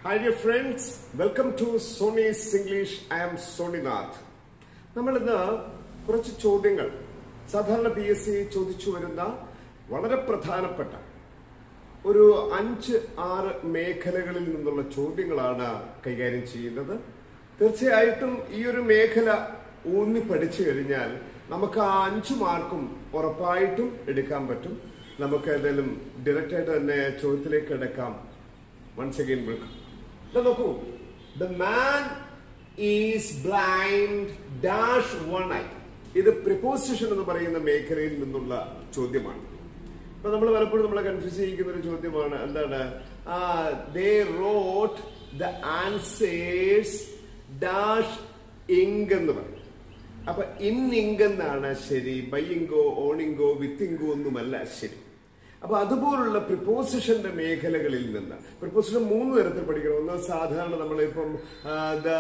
Hi dear friends, welcome to Sony's English. I am Sonynath. നമ്മൾ ഇന്ന് കുറച്ച് ചോദ്യങ്ങൾ സാധാരണ പി എസ് സി ചോദിച്ചു വരുന്ന വളരെ പ്രധാനപ്പെട്ട ഒരു അഞ്ച് ആറ് മേഖലകളിൽ നിന്നുള്ള ചോദ്യങ്ങളാണ് കൈകാര്യം ചെയ്യുന്നത് തീർച്ചയായിട്ടും ഈ ഒരു മേഖല ഊന്നി പഠിച്ചു കഴിഞ്ഞാൽ നമുക്ക് ആ അഞ്ചു മാർക്കും ഉറപ്പായിട്ടും എടുക്കാൻ പറ്റും നമുക്ക് ഏതായാലും ഡയറക്റ്റ് ആയിട്ട് തന്നെ ചോദ്യത്തിലേക്ക് കിടക്കാം വൺസ് അഗൈൻ വെൽക്കം ഇതാ നോക്കൂ the man is blind dash one eye ഇത് പ്രിപ്പോസിഷൻ എന്ന് പറയുന്ന മേഖലയിൽ നിന്നുള്ള ചോദ്യമാണ് ഇപ്പൊ നമ്മൾ പലപ്പോഴും നമ്മളെ കൺഫ്യൂസ് ചെയ്യിക്കുന്ന ഒരു ചോദ്യമാണ് എന്താണ് they wrote the answers dash ink എന്ന് പറയും അപ്പൊ ഇൻ ഇങ്ക് എന്നാണ് ശരി ബൈയിങ്കോ ഓണിങ്കോ വിത്തിങ്കോ ഒന്നുമല്ല ശരി അപ്പൊ അതുപോലുള്ള പ്രിപ്പോസിഷന്റെ മേഖലകളിൽ നിന്ന് പ്രിപ്പോസിഷൻ മൂന്ന് തരത്തിൽ പഠിക്കണം ഒന്ന് സാധാരണ നമ്മളിപ്പം the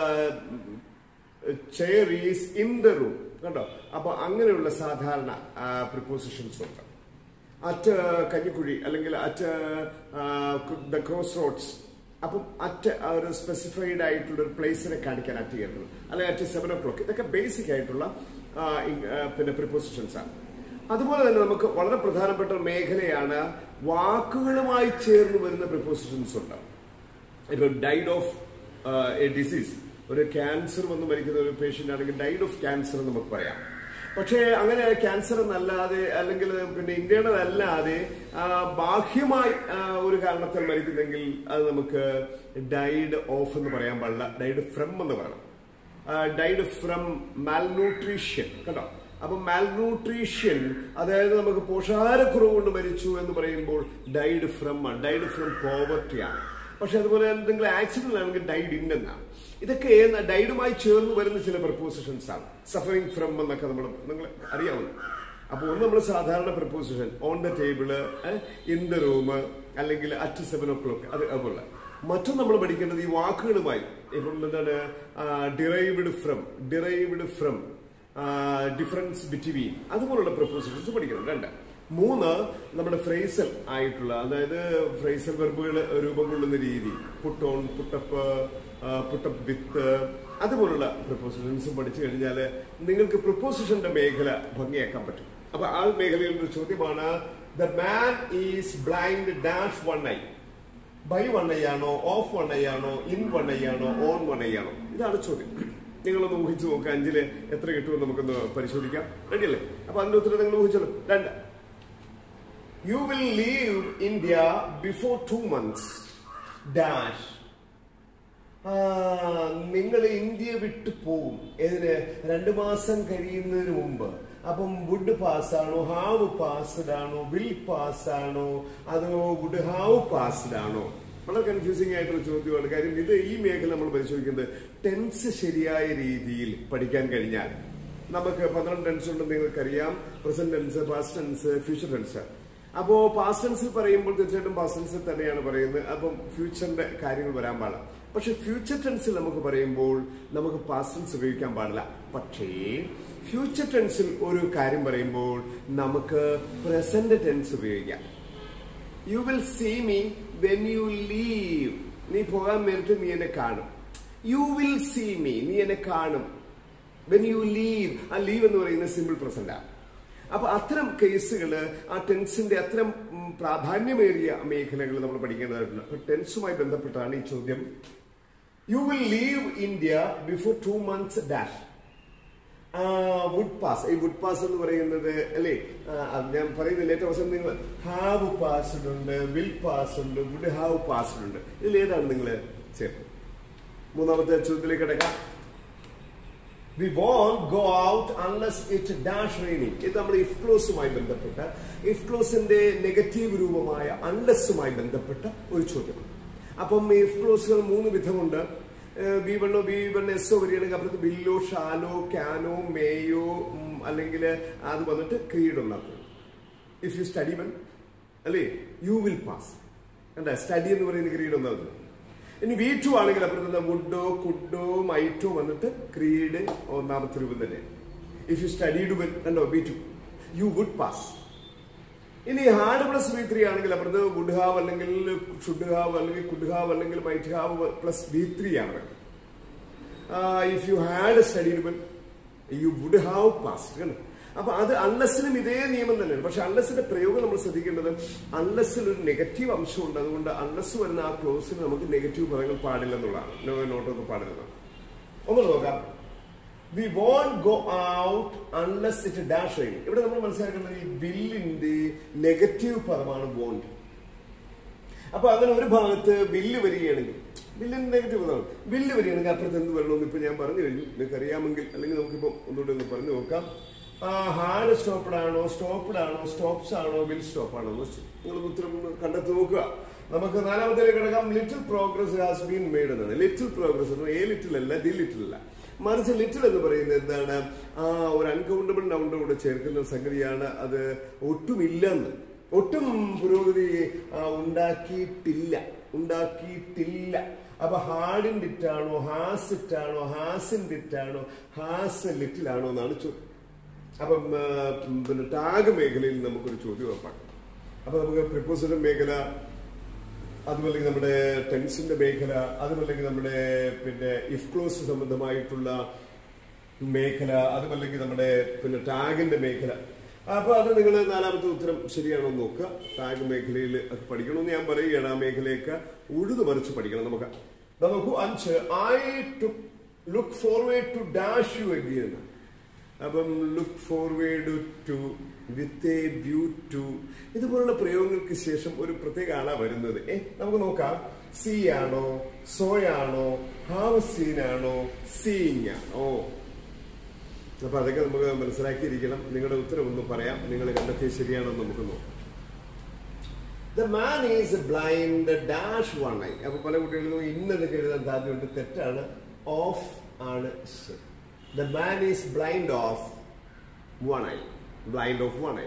chair is in the room കണ്ടോ അപ്പൊ അങ്ങനെയുള്ള സാധാരണ പ്രിപ്പോസിഷൻസ് ഉണ്ട് അറ്റ് കഞ്ഞിക്കുഴി അല്ലെങ്കിൽ അറ്റ് ദ ക്രോസ് റോഡ്സ് അപ്പം അറ്റ് ആ ഒരു സ്പെസിഫൈഡ് ആയിട്ടുള്ള ഒരു പ്ലേസിനെ കാണിക്കാൻ അറ്റ് ചെയ്യണം അല്ലെങ്കിൽ അറ്റ് സെവൻ ഓ ക്ലോക്ക് ഇതൊക്കെ ബേസിക് ആയിട്ടുള്ള ആ, ഇ- ആ, പിന്നെ പ്രിപ്പോസിഷൻസ് ആണ് അതുപോലെ തന്നെ നമുക്ക് വളരെ പ്രധാനപ്പെട്ട ഒരു മേഖലയാണ് വാക്കുകളുമായി ചേർന്ന് വരുന്ന പ്രിപ്പോസിഷൻസ് ഉണ്ട് ഇപ്പൊ ഡൈഡ് ഓഫ് എ ഡിസീസ് ഒരു ക്യാൻസർ വന്ന് മരിക്കുന്ന ഒരു പേഷ്യന്റ് ആണെങ്കിൽ ഡൈഡ് ഓഫ് ക്യാൻസർ എന്ന് നമുക്ക് പറയാം പക്ഷേ അങ്ങനെ ക്യാൻസർ എന്നല്ലാതെ അല്ലെങ്കിൽ പിന്നെ ഇന്ത്യയുടെ അല്ലാതെ ആ, ബാഹ്യമായി ആ, ഒരു കാരണത്താൽ മരിക്കുന്നെങ്കിൽ അത് നമുക്ക് ഡൈഡ് ഓഫ് എന്ന് പറയാൻ പാടില്ല ഡൈഡ് ഫ്രം എന്ന് പറയണം ഡൈഡ് ഫ്രം മാൽന്യൂട്രീഷ്യൻ കണ്ടോ അപ്പൊ മാൽന്യൂട്രീഷ്യൻ അതായത് നമുക്ക് പോഷകാരക്കുറവ് കൊണ്ട് മരിച്ചു എന്ന് പറയുമ്പോൾ died from died from poverty ആണ് പക്ഷെ അതുപോലെ എന്തെങ്കിലും ആക്സിഡന്റ് ആണെങ്കിൽ ഡൈഡ് ഇൻ എന്നാണ് ഇതൊക്കെ ഡൈഡുമായി ചേർന്ന് വരുന്ന ചില പ്രപ്പോസിഷൻസ് ആണ് സഫറിങ് ഫ്രം എന്നൊക്കെ നമ്മൾ നിങ്ങൾ അറിയാവുന്നു അപ്പൊ ഒന്ന് നമ്മൾ സാധാരണ preposition on the table in the room അല്ലെങ്കിൽ അറ്റ് സെവൻ ഓ ക്ലോക്ക് അത് അതുപോലെ മറ്റും നമ്മൾ പഠിക്കേണ്ടത് ഈ വാക്കുകളുമായി ഇപ്പം എന്താണ് derived from derived from difference between അതുപോലുള്ള പ്രപ്പോസിഷൻസ് പഠിക്കണം രണ്ട് മൂന്ന് നമ്മുടെ ഫ്രേസൽ ആയിട്ടുള്ള അതായത് ഫ്രേസൽ വെർബുകൾ രൂപം കൊള്ളുന്ന രീതി put on put up put up with അതുപോലുള്ള പ്രപ്പോസിഷൻസും പഠിച്ചു കഴിഞ്ഞാൽ നിങ്ങൾക്ക് പ്രപ്പോസിഷന്റെ മേഖല ഭംഗിയാക്കാൻ പറ്റും അപ്പൊ ആ മേഖലയിൽ ഒരു ചോദ്യമാണ് the man is blind dash one eye by one eye ആണോ ഓഫ് വൺ ഐ ആണോ ഇൻ വൺ ഐ ആണോ ഓൺ വൺ ഐ ആണോ ഇതാണ് ചോദ്യം നിങ്ങളൊന്ന് ഊഹിച്ചു നോക്കുക അഞ്ചില് എത്ര കിട്ടുമെന്ന് നമുക്കൊന്ന് പരിശോധിക്കാം റെഡി അല്ലേ അപ്പൊ അതിന്റെ ഉത്തരം നിങ്ങൾ ഊഹിച്ചോളൂ രണ്ട് you will leave India before two months dash നിങ്ങൾ ഇന്ത്യ വിട്ടു പോകും ഏതിന് രണ്ടു മാസം കഴിയുന്നതിന് മുമ്പ് അപ്പം വുഡ് പാസ് ആണോ ഹാവ് പാസ്ഡ് ആണോ വിൽ പാസ് ആണോ അതോ വുഡ് ഹാവ് പാസ്ഡ് ആണോ വളരെ കൺഫ്യൂസിംഗ് ആയിട്ടുള്ള ചോദ്യമാണ് കാര്യം ഇത് ഈ മേഖല നമ്മൾ പരിശോധിക്കുന്നത് ടെൻസ് ശരിയായ രീതിയിൽ പഠിക്കാൻ കഴിഞ്ഞാൽ നമുക്ക് പന്ത്രണ്ട് ടെൻസ് ഉണ്ടെന്ന് നിങ്ങൾക്കറിയാം present tense past tense future tense അപ്പോ പാസ്റ്റ് ടെൻസിൽ പറയുമ്പോൾ തീർച്ചയായിട്ടും പാസ്റ്റ് ടെൻസിൽ തന്നെയാണ് പറയുന്നത് അപ്പം ഫ്യൂച്ചറിന്റെ കാര്യങ്ങൾ വരാൻ പാടില്ല പക്ഷെ ഫ്യൂച്ചർ ടെൻസിൽ നമുക്ക് പറയുമ്പോൾ നമുക്ക് പാസ്റ്റ് ടെൻസ് ഉപയോഗിക്കാൻ പാടില്ല പക്ഷേ ഫ്യൂച്ചർ ടെൻസിൽ ഒരു കാര്യം പറയുമ്പോൾ നമുക്ക് പ്രസന്റ് ടെൻസ് ഉപയോഗിക്കാം you will see me when you leave നീ പോകാൻ നേരത്തെ നീ എന്നെ കാണും യു വിൽ സീ മീ നീ എന്നെ കാണും വെൻ യു ലീവ് ആ ലീവ് എന്ന് പറയുന്നത് സിമ്പിൾ പ്രസന്റ് ആണ് അപ്പൊ അത്തരം കേസുകൾ ആ ടെൻസിന്റെ അത്തരം ഉം, പ്രാധാന്യമേറിയ മേഖലകൾ നമ്മൾ പഠിക്കേണ്ടതായിട്ടുണ്ട് അപ്പൊ ടെൻസുമായി ബന്ധപ്പെട്ടാണ് ഈ ചോദ്യം you will leave India before two months dash would pass ഈ വുഡ് പാസ് എന്ന് പറയുന്നത് അല്ലേ ആ, അത് ഞാൻ പറയുന്നില്ല ഏറ്റവും അവസാനം നിങ്ങൾ ഹാവ് പാസ്ഡ് ഉണ്ട് വിൽ പാസ് ഉണ്ട് വുഡ് ഹാവ് പാസ്ഡ് ഉണ്ട് ഇതിൽ ഏതാണ് നിങ്ങൾ ചേർത്ത് മൂന്നാമത്തെ ചോദ്യത്തിലേക്ക് കിടക്കാം we won't go out unless it dash raining ഇത് നമ്മുടെ ഇഫ് ക്ലോസുമായി ബന്ധപ്പെട്ട ഇഫ് ക്ലോസിന്റെ നെഗറ്റീവ് രൂപമായ അൺലസുമായി ബന്ധപ്പെട്ട ഒരു ചോദ്യമാണ് അപ്പം ഇഫ് ക്ലോസുകൾ മൂന്ന് വിധമുണ്ട് ബി വണ്ണോ ബി വൺ എസ്ഒ വരികയാണെങ്കിൽ അപ്പുറത്ത് ബില്ലോ ഷാലോ ക്യാനോ മേയോ ഉം, അല്ലെങ്കിൽ അത് വന്നിട്ട് ക്രീഡ് ഉണ്ടാക്കും ഇഫ് യു സ്റ്റഡി വൺ അല്ലേ യു വിൽ പാസ് കണ്ട സ്റ്റഡി എന്ന് പറയുന്ന ക്രീഡ് ഒന്നാമത് ഇനി വി ടു ആണെങ്കിൽ അപ്പുറത്ത് വുഡോ കുഡോ മൈറ്റോ വന്നിട്ട് ക്രീഡ് ഒന്നാമത്തെ രൂപം തന്നെ ഇഫ് യു സ്റ്റഡീഡ് വിത്ത് കണ്ടോ B two you would pass ഇനി ഹാർഡ് പ്ലസ് ബി ത്രീ ആണെങ്കിൽ അപ്പുറത്ത് ഗുഡ് ഹാവ് അല്ലെങ്കിൽ ഷുഡ് ഹാവ് അല്ലെങ്കിൽ കുഡ് ഹാവ് അല്ലെങ്കിൽ might have plus B three ആണ് if you had studied well you would have passed കണ്ടോ അപ്പൊ അത് അൺലസിനും ഇതേ നിയമം തന്നെയാണ് പക്ഷെ അൺലസിന്റെ പ്രയോഗം നമ്മൾ ശ്രദ്ധിക്കേണ്ടത് അൺലസിൽ ഒരു നെഗറ്റീവ് അംശമുണ്ട് അതുകൊണ്ട് അൺലസ് വരുന്ന ആ ക്ലോസിൽ നമുക്ക് നെഗറ്റീവ് പദങ്ങൾ പാടില്ലെന്നുള്ളതാണ് നോട്ടൊക്കെ പാടില്ലെന്നാണ് ഒന്ന് നോക്കാം we won't go out unless it dash ഇവിടെ നമ്മൾ മനസ്സിലാക്കേണ്ടത് ഈ ബില്ലിന്റെ നെഗറ്റീവ് പദമാണ് വോണ്ട് അപ്പൊ അങ്ങനെ ഒരു ഭാഗത്ത് ബില്ല് വരികയാണെങ്കിൽ ബില്ലിന് നെഗറ്റീവ് പദമാണ് ബില്ല് വരികയാണെങ്കിൽ അപ്പുറത്ത് എന്ത് വരണമെന്ന് ഇപ്പൊ ഞാൻ പറഞ്ഞു കഴിഞ്ഞു നിങ്ങൾക്ക് അറിയാമെങ്കിൽ അല്ലെങ്കിൽ നമുക്കിപ്പോ ഒന്നുകൂടി ഒന്ന് പറഞ്ഞു നോക്കാം ഹാർഡ് സ്റ്റോപ്പ്ഡ് ആണോ സ്റ്റോപ്പ്ഡ് ആണോ സ്റ്റോപ്സ് ആണോ വിൽ സ്റ്റോപ്പ് ആണോ എന്ന് വെച്ചു നിങ്ങൾ ഉത്തരം ഒന്ന് കണ്ടെത്തി നോക്കുക നമുക്ക് നാലാമത്തേക്ക് കിടക്കാം little progress has been made എന്നാണ് ലിറ്റിൽ പ്രോഗ്രസ് എ ലിറ്റിൽ അല്ല ദി ലിറ്റിൽ അല്ല മറിച്ച് ലിറ്റിൽ എന്ന് പറയുന്നത് എന്താണ് ആ ഒരു അൺകൗണ്ടബിൾ നൗണ്ട് കൂടെ ചേർക്കുന്ന സംഗതിയാണ് അത് ഒട്ടുമില്ലെന്ന് ഒട്ടും പുരോഗതി ആ, ഉണ്ടാക്കിയിട്ടില്ല ഉണ്ടാക്കിയിട്ടില്ല അപ്പൊ ഹാർഡിൻ ലിറ്റാണോ ഹാസ് ഇറ്റാണോ ഹാസിൻ ലിറ്റാണോ ഹാസ് ലിറ്റിലാണോ എന്നാണ് ചോദ്യം അപ്പം ആ, പിന്നെ ടാഗ് മേഖലയിൽ നമുക്കൊരു ചോദ്യം ഉറപ്പാക്കാം അപ്പൊ നമുക്ക് പ്രിപ്പോസിഷൻ മേഖല അതുമല്ലെങ്കിൽ നമ്മുടെ ടെൻസിന്റെ മേഖല അതുമല്ലെങ്കിൽ നമ്മുടെ പിന്നെ ഇഫ് ക്ലോസ് സംബന്ധമായിട്ടുള്ള മേഖല അതുമല്ലെങ്കിൽ നമ്മുടെ പിന്നെ ടാഗിന്റെ മേഖല അപ്പൊ അത് നിങ്ങൾ നാലാമത്തെ ഉത്തരം ശരിയാണോ എന്ന് നോക്കുക ടാഗ് മേഖലയിൽ അത് പഠിക്കണമെന്ന് ഞാൻ പറയുകയാണ് ആ മേഖലയൊക്കെ ഉഴുതു മറിച്ച് പഠിക്കണം നമുക്ക് ദാ നോക്കൂ അഞ്ച് I to look forward to dash you again അപ്പം look forward to with a view to ഇതുപോലുള്ള പ്രയോഗങ്ങൾക്ക് ശേഷം ഒരു പ്രത്യേക ആളാ വരുന്നത് ഏ നമുക്ക് നോക്കാം സി ആണോ സോയാണോ ഹാവ് സീൻ ആണോ സീങ് ആണോ അപ്പൊ അതൊക്കെ നമുക്ക് മനസ്സിലാക്കിയിരിക്കണം നിങ്ങളുടെ ഉത്തരം ഒന്ന് പറയാം നിങ്ങൾ കണ്ടെത്തിയത് ശരിയാണോ എന്ന് നമുക്ക് നോക്കാം the man is blind dash one eye അപ്പൊ പല കുട്ടികൾക്കും ഇന്നതൊക്കെ എഴുതാൻ സാധ്യതയുണ്ട് തെറ്റാണ് ഓഫ് ആണ് ശരി the man is blind of one eye blind of one eye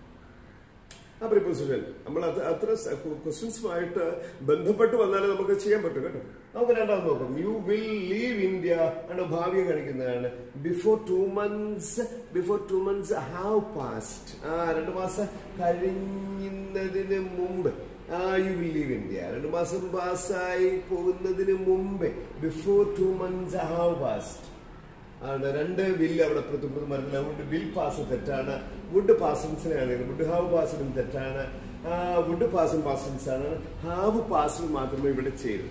ആ പ്രിപ്പോസിഷൻ നമ്മൾ അത് അത്ര ക്വസ്റ്റ്യൻസുമായിട്ട് ബന്ധപ്പെട്ട് വന്നാലേ നമുക്ക് ചെയ്യാൻ പറ്റും കേട്ടോ നമുക്ക് രണ്ടാമത് നോക്കാം യു വിൽ ലീവ് ഇന്ത്യ ആണ് ഭാവിയെ കാണിക്കുന്നതാണ് before two months before two months have passed ആ രണ്ട് മാസം കഴിഞ്ഞതിന് മുമ്പ് ആ യു വിൽ ലീവ് ഇന്ത്യ രണ്ട് മാസം പാസ്സായി പോകുന്നതിന് മുമ്പേ before two months have passed ആണ് രണ്ട് വില്ല് അവിടെ പ്രത്തുപ്രത്ത് മരുന്നില്ല അതുകൊണ്ട് വിൽ പാസ് തെറ്റാണ് വുഡ് പാസൻസിനാണ് വുഡ് ഹാവ് പാസിനും തെറ്റാണ് വുഡ് പാസും പാസൻസ് ആണ് ഹാവ് പാസിൽ മാത്രമേ ഇവിടെ ചെയ്യൂ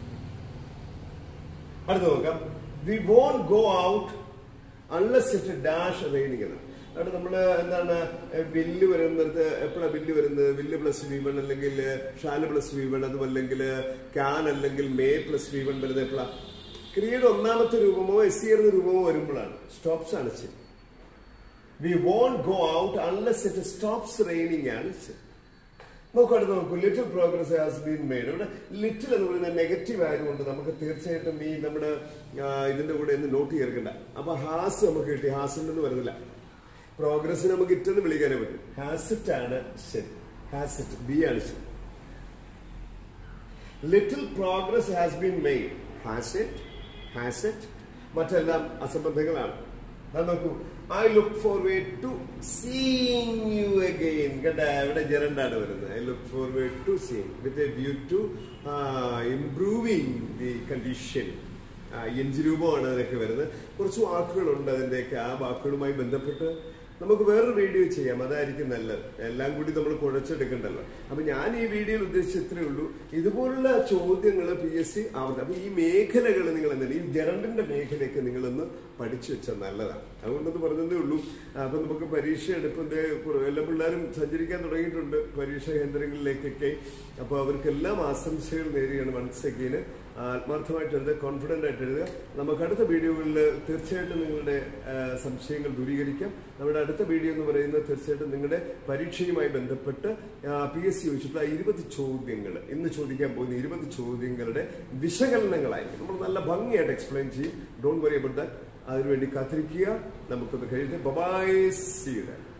അടുത്ത് നോക്കാം we won't go out unless it dash raining എന്ന് അവിടെ നമ്മൾ എന്താണ് ബില്ല് വരുന്നിടത്ത് എപ്പോഴാണ് ബില്ല് വരുന്നത് ബില്ല് പ്ലസ് വി വൺ അല്ലെങ്കിൽ ഷാല് പ്ലസ് വി വൺ അതും അല്ലെങ്കിൽ ക്യാൻ അല്ലെങ്കിൽ മേ പ്ലസ് വി വൺ വരുന്നത് എപ്പോഴാണ് ക്രിയയുടെ ഒന്നാമത്തെ രൂപമോ എസ് സി എന്ന രൂപമോ വരുമ്പോഴാണ് സ്റ്റോപ്സ് ആണ് ശരി we won't go out unless it stops raining ആണ് ശരി നോക്കൂ അടുത്ത് നോക്കൂ little progress has been made ഇവിടെ ലിറ്റിൽ എന്ന് പറയുന്നത് നെഗറ്റീവ് ആയതുകൊണ്ട് നമുക്ക് തീർച്ചയായിട്ടും ഈ നമ്മുടെ ആ, ഇതിന്റെ കൂടെ ഒന്ന് നോട്ട് ചേർക്കണ്ട അപ്പൊ ഹാസ് നമുക്ക് കിട്ടി ഹാസിന്റെ വരുന്നില്ല പ്രോഗ്രസ് നമുക്ക് ഇറ്റെന്ന് വിളിക്കാനേ പറ്റും ഹാസിറ്റ് ആണ് ശരി ഹാസിറ്റ് ബി ആണ് ശരി little progress has been made has it has it മറ്റെല്ലാം അസംബന്ധങ്ങളാണ് അത് നോക്കൂ I look forward to seeing you again കേട്ട ഇവിടെ ജെറണ്ടാണ് വരുന്നത് I look forward to seeing with a view to improving the condition എഞ്ച് രൂപമാണ് അതൊക്കെ വരുന്നത് കുറച്ച് വാക്കുകളുണ്ട് അതിൻ്റെയൊക്കെ ആ വാക്കുകളുമായി ബന്ധപ്പെട്ട് നമുക്ക് വേറൊരു വീഡിയോ ചെയ്യാം അതായിരിക്കും നല്ലത് എല്ലാം കൂടി നമ്മൾ കുഴച്ചെടുക്കണ്ടല്ലോ അപ്പൊ ഞാൻ ഈ വീഡിയോയിൽ ഉദ്ദേശിച്ച ഇത്രയേ ഉള്ളൂ ഇതുപോലുള്ള ചോദ്യങ്ങൾ പി എസ് സി ആവുന്നത് അപ്പൊ ഈ മേഖലകൾ നിങ്ങൾ എന്താണ് ഈ ജനറിന്റെ മേഖലയൊക്കെ നിങ്ങളൊന്ന് പഠിച്ചു വെച്ചാൽ നല്ലതാണ് അതുകൊണ്ടത് പറഞ്ഞതേ ഉള്ളൂ അപ്പൊ നമുക്ക് പരീക്ഷ എടുപ്പിന്റെ കുറേ- എല്ലാ പിള്ളേരും സഞ്ചരിക്കാൻ തുടങ്ങിയിട്ടുണ്ട് പരീക്ഷ കേന്ദ്രങ്ങളിലേക്കൊക്കെ അപ്പൊ അവർക്കെല്ലാം ആശംസകൾ നേരുകയാണ് മനസ്സൊക്കെ ആത്മാർത്ഥമായിട്ട് എഴുതുക കോൺഫിഡന്റ് ആയിട്ട് എഴുതുക നമുക്ക് അടുത്ത വീഡിയോകളിൽ തീർച്ചയായിട്ടും നിങ്ങളുടെ ആ, സംശയങ്ങൾ ദൂരീകരിക്കാം നമ്മുടെ അടുത്ത വീഡിയോ എന്ന് പറയുന്നത് തീർച്ചയായിട്ടും നിങ്ങളുടെ പരീക്ഷയുമായി ബന്ധപ്പെട്ട് പി എസ് സി ചോദിച്ചിട്ടുള്ള ഇരുപത് ചോദ്യങ്ങൾ ഇന്ന് ചോദിക്കാൻ പോകുന്ന ഇരുപത് ചോദ്യങ്ങളുടെ വിശകലനങ്ങളായിരിക്കും നമ്മൾ നല്ല ഭംഗിയായിട്ട് എക്സ്പ്ലെയിൻ ചെയ്യും ഡോണ്ട് വറി അബൌട്ട് ദാറ്റ് അതിനുവേണ്ടി കാത്തിരിക്കുക നമുക്കത് കഴിഞ്ഞിട്ട് ബബായ് സീഡ്